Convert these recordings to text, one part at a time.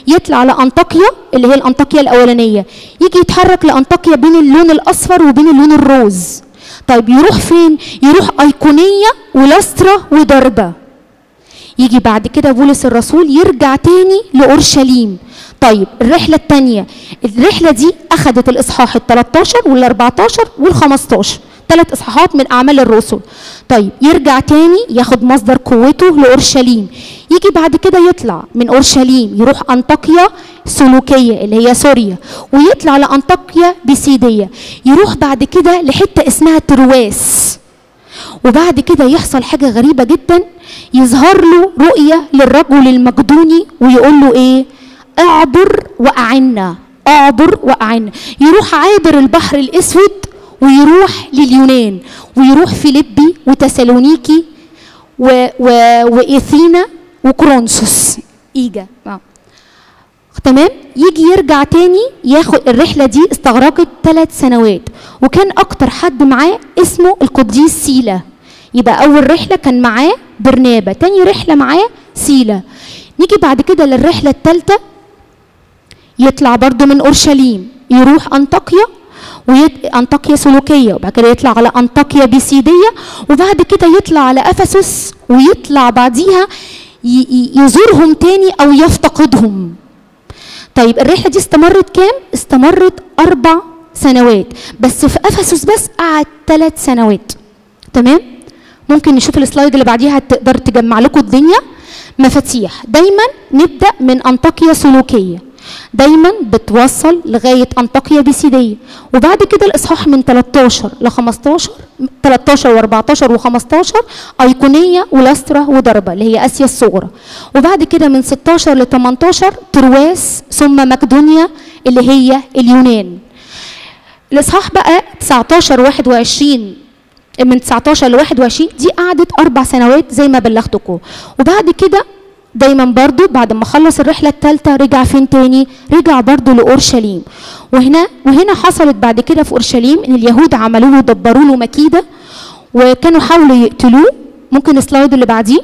يطلع لانطاكيا اللي هي الانطاكيا الاولانيه يجي يتحرك لانطاكيا بين اللون الاصفر وبين اللون الروز طيب يروح فين يروح ايقونيه ولاسترا ودربه يجي بعد كده بولس الرسول يرجع تاني لاورشليم طيب الرحله الثانيه الرحله دي اخذت الاصحاح ال 13 وال 14 وال 15 ثلاث اصحاحات من اعمال الرسل طيب يرجع تاني ياخد مصدر قوته لاورشليم يجي بعد كده يطلع من اورشليم يروح انطاكيا سلوكيه اللي هي سوريا ويطلع لانطاكيا بيسيديه يروح بعد كده لحته اسمها ترواس وبعد كده يحصل حاجه غريبه جدا يظهر له رؤيه للرجل المقدوني ويقول له ايه اعبر واعنا اعبر واعنا يروح عابر البحر الاسود ويروح لليونان ويروح فيليبي وتسالونيكي و... و... واثينا وكرونسوس ايجا آه. تمام يجي يرجع تاني ياخد الرحلة دي استغرقت ثلاث سنوات وكان أكتر حد معاه اسمه القديس سيلا يبقى أول رحلة كان معاه برنابة تاني رحلة معاه سيلا نيجي بعد كده للرحلة الثالثة يطلع برضو من أورشليم يروح أنطاكيا ويد... أنطاكيا سلوكية وبعد كده يطلع على أنطاكيا بيسيدية وبعد كده يطلع على أفسس ويطلع بعديها ي... ي- يزورهم تاني أو يفتقدهم طيب الرحله دي استمرت كام؟ استمرت اربع سنوات بس في افسس بس قعد ثلاث سنوات تمام؟ ممكن نشوف السلايد اللي بعديها تقدر تجمع لكم الدنيا مفاتيح دايما نبدا من انطاكيا سلوكيه دايما بتوصل لغايه انطاكيا بيسيديه وبعد كده الاصحاح من 13 ل 15 13 و14 و15 ايقونيه ولاسترا ودربه اللي هي اسيا الصغرى وبعد كده من 16 ل 18 ترواس ثم مقدونيا اللي هي اليونان الاصحاح بقى 19 21 من 19 ل 21 دي قعدت اربع سنوات زي ما بلغتكم وبعد كده دايما برضو بعد ما خلص الرحله الثالثه رجع فين تاني رجع برضو لاورشليم وهنا وهنا حصلت بعد كده في اورشليم ان اليهود عملوا له دبروا له مكيده وكانوا حاولوا يقتلوه ممكن السلايد اللي بعديه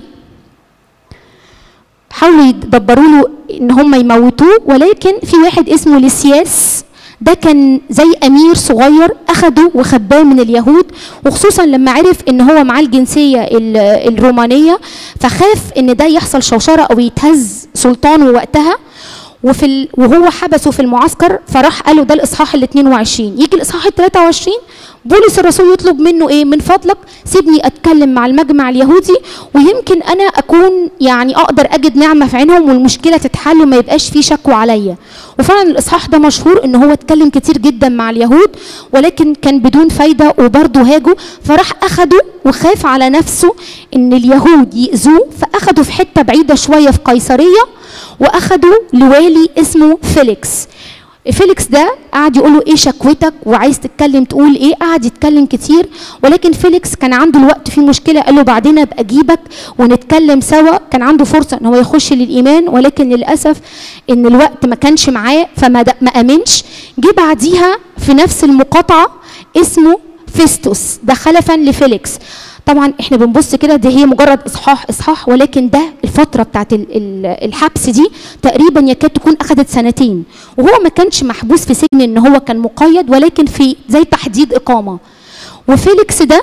حاولوا يدبروا له ان هم يموتوه ولكن في واحد اسمه ليسياس ده كان زي امير صغير اخده وخباه من اليهود وخصوصا لما عرف ان هو معاه الجنسيه ال- الرومانيه فخاف ان ده يحصل شوشره او يتهز سلطانه وقتها وفي ال... وهو حبسه في المعسكر فراح قالوا ده الاصحاح ال 22 يجي الاصحاح ال 23 بولس الرسول يطلب منه ايه من فضلك سيبني اتكلم مع المجمع اليهودي ويمكن انا اكون يعني اقدر اجد نعمه في عينهم والمشكله تتحل وما يبقاش في شكوى عليا وفعلا الاصحاح ده مشهور ان هو اتكلم كتير جدا مع اليهود ولكن كان بدون فايده وبرضه هاجوا فراح اخده وخاف على نفسه ان اليهود ياذوه فاخده في حته بعيده شويه في قيصريه واخدوا لوالي اسمه فيليكس فيليكس ده قعد يقول له ايه شكوتك وعايز تتكلم تقول ايه قعد يتكلم كتير ولكن فيليكس كان عنده الوقت فيه مشكله قال له بعدين ابقى اجيبك ونتكلم سوا كان عنده فرصه ان هو يخش للايمان ولكن للاسف ان الوقت ما كانش معاه فما د- ما امنش جه بعديها في نفس المقاطعه اسمه فيستوس ده خلفا لفيليكس طبعا احنا بنبص كده دي هي مجرد اصحاح اصحاح ولكن ده الفتره بتاعت ال- ال- الحبس دي تقريبا يكاد تكون اخذت سنتين وهو ما كانش محبوس في سجن ان هو كان مقيد ولكن في زي تحديد اقامه وفيليكس ده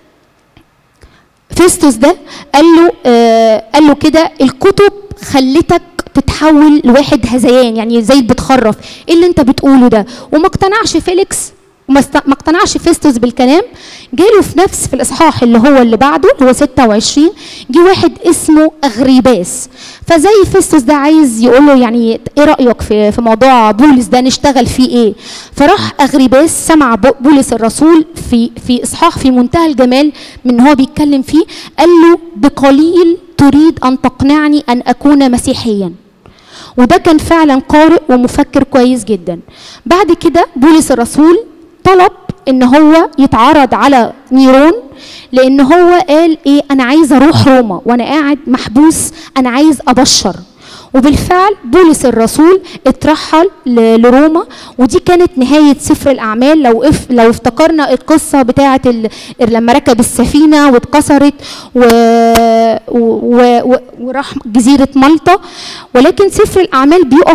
فيستوس ده قال له آه قال له كده الكتب خلتك تتحول لواحد هذيان يعني زي بتخرف ايه اللي انت بتقوله ده وما اقتنعش فيليكس وما است- ما اقتنعش فيستوس بالكلام جاله في نفس في الاصحاح اللي هو اللي بعده اللي هو 26 جه واحد اسمه اغريباس فزي فيستوس ده عايز يقول له يعني ايه رايك في في موضوع بولس ده نشتغل فيه ايه فراح اغريباس سمع بو- بولس الرسول في في اصحاح في منتهى الجمال من هو بيتكلم فيه قال له بقليل تريد ان تقنعني ان اكون مسيحيا وده كان فعلا قارئ ومفكر كويس جدا بعد كده بولس الرسول طلب ان هو يتعرض على نيرون لان هو قال ايه انا عايز اروح روما وانا قاعد محبوس انا عايز ابشر وبالفعل بولس الرسول اترحل ل- لروما ودي كانت نهايه سفر الاعمال لو اف لو افتكرنا القصه بتاعه ال... لما ركب السفينه واتكسرت و... و... و... وراح جزيره مالطا ولكن سفر الاعمال بيقف